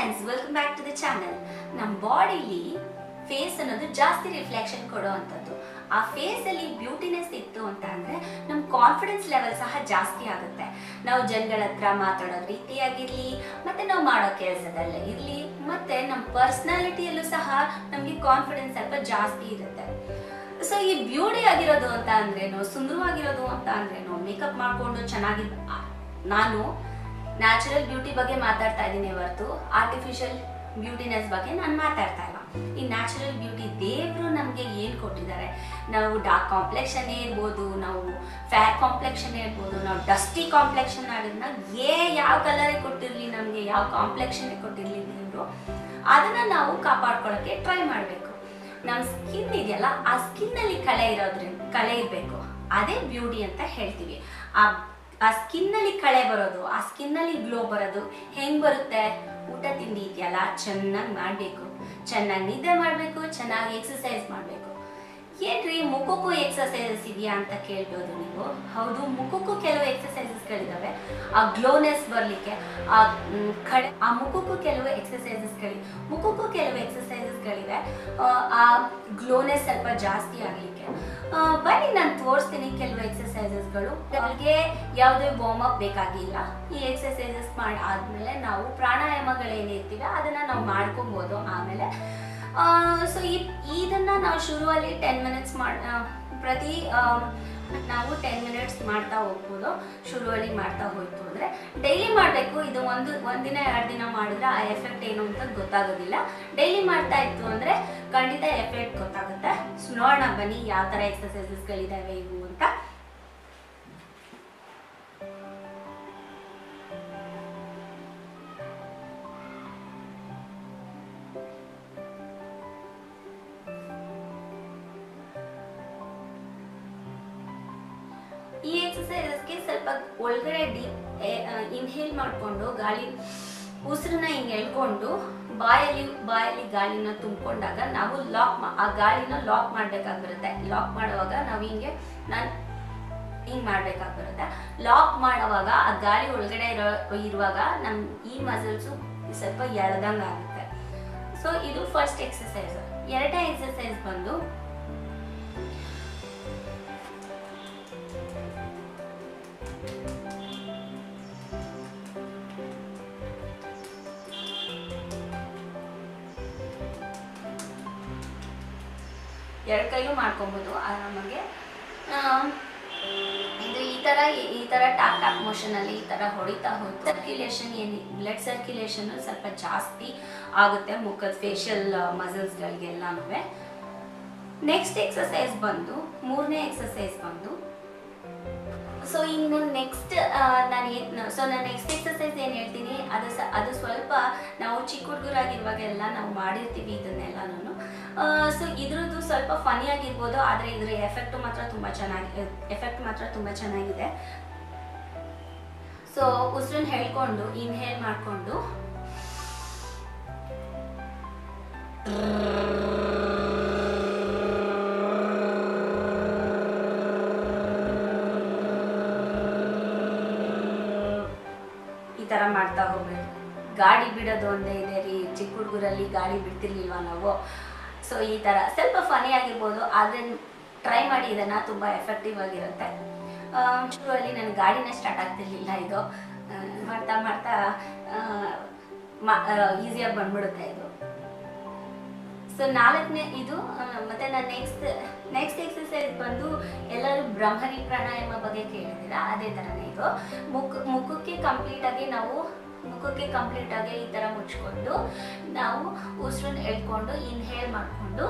friends welcome back to the channel ನಮ್ಮ ಬಾಡಿಲಿ face ಅನ್ನೋದು ಜಾಸ್ತಿ ರಿಫ್ಲೆಕ್ಷನ್ ಕೊಡೋ ಅಂಥದ್ದು ಆ ಫೇಸಲ್ಲಿ ಬ್ಯೂಟಿನೆಸ್ ಇತ್ತು ಅಂತ ಅಂದರೆ ನಮ್ಮ ಕಾನ್ಫಿಡೆನ್ಸ್ ಲೆವೆಲ್ ಸಹ ಜಾಸ್ತಿ ಆಗುತ್ತೆ ನಾವು ಜನಗಳ ಹತ್ರ ಮಾತಾಡೋ ರೀತಿಯಾಗಿರಲಿ ಮತ್ತು ನಾವು ಮಾಡೋ ಕೆಲಸದಲ್ಲೇ ಇರಲಿ ಮತ್ತು ನಮ್ಮ ಪರ್ಸ್ನಾಲಿಟಿಯಲ್ಲೂ ಸಹ ನಮಗೆ ಕಾನ್ಫಿಡೆನ್ಸ್ ಸ್ವಲ್ಪ ಜಾಸ್ತಿ ಇರುತ್ತೆ ಸೊ ಈ ಬ್ಯೂಟಿ ಆಗಿರೋದು ಅಂತ ಅಂದ್ರೇನು ಸುಂದರವಾಗಿರೋದು ಅಂತ ಅಂದ್ರೇನು ಮೇಕಪ್ ಮಾಡಿಕೊಂಡು ಚೆನ್ನಾಗಿ ನಾನು ನ್ಯಾಚುರಲ್ ಬ್ಯೂಟಿ ಬಗ್ಗೆ ಮಾತಾಡ್ತಾ ಇದ್ದೀನಿ ಹೊರತು ಆರ್ಟಿಫಿಷಿಯಲ್ ಬ್ಯೂಟಿನೆಸ್ ಬಗ್ಗೆ ನಾನು ಮಾತಾಡ್ತಾ ಇಲ್ಲ ಈ ನ್ಯಾಚುರಲ್ ಬ್ಯೂಟಿ ದೇವರು ನಮಗೆ ಏನು ಕೊಟ್ಟಿದ್ದಾರೆ ನಾವು ಡಾರ್ಕ್ ಕಾಂಪ್ಲೆಕ್ಷನ್ ಇರ್ಬೋದು ನಾವು ಫ್ಯಾರ್ ಕಾಂಪ್ಲೆಕ್ಷನ್ ಇರ್ಬೋದು ನಾವು ಡಸ್ಟಿ ಕಾಂಪ್ಲೆಕ್ಷನ್ ಆಗಿದ್ನ ಏ ಯಾವ ಕಲರೇ ಕೊಟ್ಟಿರಲಿ ನಮಗೆ ಯಾವ ಕಾಂಪ್ಲೆಕ್ಷನ್ ಕೊಟ್ಟಿರಲಿ ದೇವರು ಅದನ್ನು ನಾವು ಕಾಪಾಡ್ಕೊಳ್ಳೋಕ್ಕೆ ಟ್ರೈ ಮಾಡಬೇಕು ನಮ್ಮ ಸ್ಕಿನ್ ಇದೆಯಲ್ಲ ಆ ಸ್ಕಿನ್ನಲ್ಲಿ ಕಳೆ ಇರೋದ್ರಿಂದ ಕಳೆ ಇರಬೇಕು ಅದೇ ಬ್ಯೂಟಿ ಅಂತ ಹೇಳ್ತೀವಿ ಆ ಆ ಸ್ಕಿನ್ನಲ್ಲಿ ಕಳೆ ಬರೋದು ಆ ಸ್ಕಿನ್ನಲ್ಲಿ ಗ್ಲೋ ಬರೋದು ಹೆಂಗ್ ಬರುತ್ತೆ ಊಟ ತಿಂಡಿ ಇದೆಯಲ್ಲ ಚೆನ್ನಾಗಿ ಮಾಡಬೇಕು ಚೆನ್ನಾಗಿ ನಿದ್ದೆ ಮಾಡಬೇಕು ಚೆನ್ನಾಗಿ ಎಕ್ಸಸೈಸ್ ಮಾಡಬೇಕು ಏನ್ರಿ ಮುಖಕ್ಕೂ ಎಕ್ಸಸೈಸಸ್ ಇದೆಯಾ ಅಂತ ಕೇಳ್ಬೋದು ನೀವು ಹೌದು ಮುಖಕ್ಕೂ ಕೆಲವು ಎಕ್ಸಸೈಸಸ್ಗಳಿದಾವೆ ಆ ಗ್ಲೋನೆಸ್ ಬರಲಿಕ್ಕೆ ಆ ಮ್, ಕಳೆ ಆ ಮುಖಕ್ಕೂ ಕೆಲವು ಎಕ್ಸಸೈಸಸ್ಗಳಿವೆ ಮುಖಕ್ಕೂ ಕೆಲವು ಎಕ್ಸಸೈಸಸ್ಗಳಿವೆ ಆ ಗ್ಲೋನೆಸ್ ಸ್ವಲ್ಪ ಜಾಸ್ತಿ ಆಗಲಿಕ್ಕೆ ಬನ್ನಿ ನಾನು ತೋರಿಸ್ತೀನಿ ಕೆಲವು ಎಕ್ಸಸೈಸಸ್ಗಳು ಅವ್ರಿಗೆ ಯಾವುದೇ ವಾರ್ಮ್ ಅಪ್ ಬೇಕಾಗಿಲ್ಲ ಈ ಎಕ್ಸಸೈಸಸ್ ಮಾಡಿ ಆದಮೇಲೆ ನಾವು ಪ್ರಾಣಾಯಾಮಗಳೇನಿರ್ತೀವಿ ಅದನ್ನು ನಾವು ಮಾಡ್ಕೊಬೋದು ಆಮೇಲೆ ಸೊ ಈ ಇದನ್ನ ನಾವು ಶುರುವಲ್ಲಿ ಟೆನ್ ಮಿನಿಟ್ಸ್ ಮಾಡ್ ಆ, ಪ್ರತಿ ಆ, ನಾವು ಟೆನ್ ಮಿನಿಟ್ಸ್ ಮಾಡ್ತಾ ಹೋಗ್ಬೋದು ಶುರುವಲ್ಲಿ ಮಾಡ್ತಾ ಹೋಯ್ತು ಅಂದರೆ ಡೈಲಿ ಮಾಡಬೇಕು ಇದು ಒಂದು ಒಂದಿನ ಎರಡು ದಿನ ಮಾಡಿದ್ರೆ ಆ ಎಫೆಕ್ಟ್ ಏನು ಅಂತ ಗೊತ್ತಾಗೋದಿಲ್ಲ ಡೈಲಿ ಮಾಡ್ತಾ ಇತ್ತು ಅಂದರೆ ಖಂಡಿತ ಎಫೆಕ್ಟ್ ಗೊತ್ತಾಗುತ್ತೆ ಸೊ ನೋಡೋಣ ಬನ್ನಿ ಯಾವ ಥರ ಎಕ್ಸಸೈಸಸ್ಗಳಿದ್ದಾವೆ ಇವು ಅಂತ ಈ ಎಕ್ಸಸೈಸಸ್ಗೆ ಸ್ವಲ್ಪ ಒಳಗಡೆ ಡೀಪ್ ಇನ್ಹೇಲ್ ಮಾಡಿಕೊಂಡು ಗಾಳಿ ಉಸಿರನ್ನ ಹಿಂಗೆ ಎಳ್ಕೊಂಡು ಬಾಯಲ್ಲಿ ಬಾಯಲ್ಲಿ ಗಾಳಿನ ತುಂಬಿಕೊಂಡಾಗ ನಾವು ಲಾಕ್ ಆ ಗಾಳಿನ ಲಾಕ್ ಮಾಡ್ಬೇಕಾಗಿ ಬರುತ್ತೆ ಲಾಕ್ ಮಾಡುವಾಗ ನಾವು ಹಿಂಗೆ ನಾನು ಹಿಂಗೆ ಮಾಡ್ಬೇಕಾಗಿ ಬರುತ್ತೆ ಲಾಕ್ ಮಾಡುವಾಗ ಆ ಗಾಳಿ ಒಳಗಡೆ ಇರೋ ಇರುವಾಗ ನಮ್ಮ ಈ ಮಸಲ್ಸು ಸ್ವಲ್ಪ ಎಳ್ದಂಗೆ ಆಗುತ್ತೆ ಸೊ ಇದು ಫಸ್ಟ್ ಎಕ್ಸಸೈಸ್ ಎರಡನೇ ಎಕ್ಸಸೈಸ್ ಬಂದು ಎರಡು ಕೈಲೂ ಮಾಡ್ಕೊಬೋದು ಆರಾಮಾಗೆ ಆ, ಇದು ಈ ಥರ ಈ ಥರ ಟಾಪ್ ಟಾಪ್ ಮೋಷನಲ್ಲಿ ಈ ಥರ ಹೊಡಿತಾ ಹೋಗಿ ಸರ್ಕ್ಯುಲೇಷನ್ ಏನು ಬ್ಲಡ್ ಸರ್ಕ್ಯುಲೇಷನ್ ಸ್ವಲ್ಪ ಜಾಸ್ತಿ ಆಗುತ್ತೆ ಮುಖದ ಫೇಶಿಯಲ್ ಮಸಲ್ಸ್ಗಳಿಗೆಲ್ಲನೂ ನೆಕ್ಸ್ಟ್ ಎಕ್ಸಸೈಸ್ ಬಂದು ಮೂರನೇ ಎಕ್ಸಸೈಸ್ ಬಂದು ಸೊ ಇನ್ನು ನೆಕ್ಸ್ಟ್ ನಾನು ಏನು ಸೊ ನಾನು ನೆಕ್ಸ್ಟ್ ಎಕ್ಸಸೈಸ್ ಏನು ಹೇಳ್ತೀನಿ ಅದು ಸ ಅದು ಸ್ವಲ್ಪ ನಾವು ಚಿಕ್ಕ ಹುಡುಗರಾಗಿರುವಾಗೆಲ್ಲ ನಾವು ಮಾಡಿರ್ತೀವಿ ಇದನ್ನೆಲ್ಲನೂ ಸೊ ಇದ್ರದ್ದು ಸ್ವಲ್ಪ ಫನಿ ಆಗಿರ್ಬೋದು ಆದರೆ ಇದ್ರ ಎಫೆಕ್ಟ್ ಮಾತ್ರ ತುಂಬ ಚೆನ್ನಾಗಿ ಎಫೆಕ್ಟ್ ಮಾತ್ರ ತುಂಬ ಚೆನ್ನಾಗಿದೆ ಸೊ ಉಸಿರನ್ನ ಹೇಳ್ಕೊಂಡು ಇನ್ಹೇಲ್ ಮಾಡಿಕೊಂಡು ಈ ಥರ ಮಾಡ್ತಾ ಹೋಗ್ಬೇಕು ಗಾಡಿ ಬಿಡೋದು ಒಂದೇ ಇದೆ ರೀ ಚಿಕ್ಕ ಹುಡುಗರಲ್ಲಿ ಗಾಡಿ ಬಿಡ್ತಿರ್ಲಿಲ್ವಾ ನಾವು ಸೊ ಈ ಥರ ಸ್ವಲ್ಪ ಫನಿ ಆಗಿರ್ಬೋದು ಆದರೆ ಟ್ರೈ ಮಾಡಿ ಇದನ್ನು ತುಂಬ ಎಫೆಕ್ಟಿವ್ ಆಗಿರುತ್ತೆ ಶುರುವಲ್ಲಿ ನನ್ನ ಗಾಡಿನೇ ಸ್ಟಾರ್ಟ್ ಆಗ್ತಿರ್ಲಿಲ್ಲ ಇದು ಆ, ಮಾಡ್ತಾ ಮಾಡ್ತಾ ಈಸಿಯಾಗಿ ಬಂದ್ಬಿಡುತ್ತೆ ಇದು ಸೊ ನಾಲ್ಕನೇ ಇದು ಆ, ಮತ್ತೆ ನಾನು ನೆಕ್ಸ್ಟ್ ನೆಕ್ಸ್ಟ್ ಎಕ್ಸಸೈಸ್ ಬಂದು ಎಲ್ಲರೂ ಬ್ರಹ್ಮರಿ ಪ್ರಾಣಾಯಾಮ ಬಗ್ಗೆ ಕೇಳಿದ್ದೀರಾ ಅದೇ ಥರನೇ ಇದು ಮುಖ ಮುಖಕ್ಕೆ ಕಂಪ್ಲೀಟ್ ಆಗಿ ನಾವು ಮುಖಕ್ಕೆ ಕಂಪ್ಲೀಟ್ ಆಗಿ ಈ ಥರ ಮುಚ್ಕೊಂಡು ನಾವು ಉಸಿರನ್ನ ಎಳ್ಕೊಂಡು ಇನ್ಹೇಲ್ ಮಾಡಿಕೊಂಡು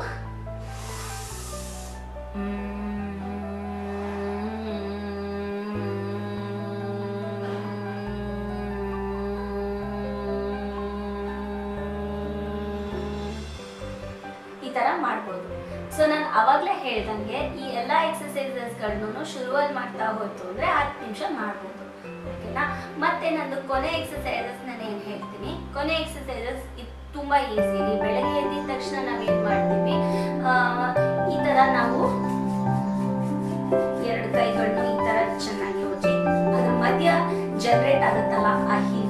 ಈ ಥರ ಮಾಡ್ಬೋದು ಸೊ ನಾನು ಅವಾಗಲೇ ಹೇಳ್ದಂಗೆ ಈ ಎಲ್ಲ ಎಕ್ಸಸೈಸಸ್ಗಳನ್ನು ಶುರುವಲ್ಲಿ ಮಾಡ್ತಾ ಹೋಯ್ತು ಅಂದರೆ ಹತ್ತು ನಿಮಿಷ ಮಾಡ್ಬೋದು ಓಕೆನಾ ಮತ್ತೆ ನಂದು ಕೊನೆ ಎಕ್ಸಸೈಸಸ್ ನಾನು ಏನು ಹೇಳ್ತೀನಿ ಕೊನೆ ಎಕ್ಸಸೈಸಸ್ ಇದು ತುಂಬ ಈಸಿ ಬೆಳಗ್ಗೆ ಎದ್ದಿದ ತಕ್ಷಣ ನಾವೇನು ಮಾಡ್ತೀವಿ ಆ, ಈ ಥರ ನಾವು ಎರಡು ಕೈಗಳನ್ನು ಈ ಥರ ಚೆನ್ನಾಗಿ ಉಜ್ಜಿ ಅದ್ರ ಮಧ್ಯ ಜನರೇಟ್ ಆಗುತ್ತಲ್ಲ ಆ ಹೀಟ್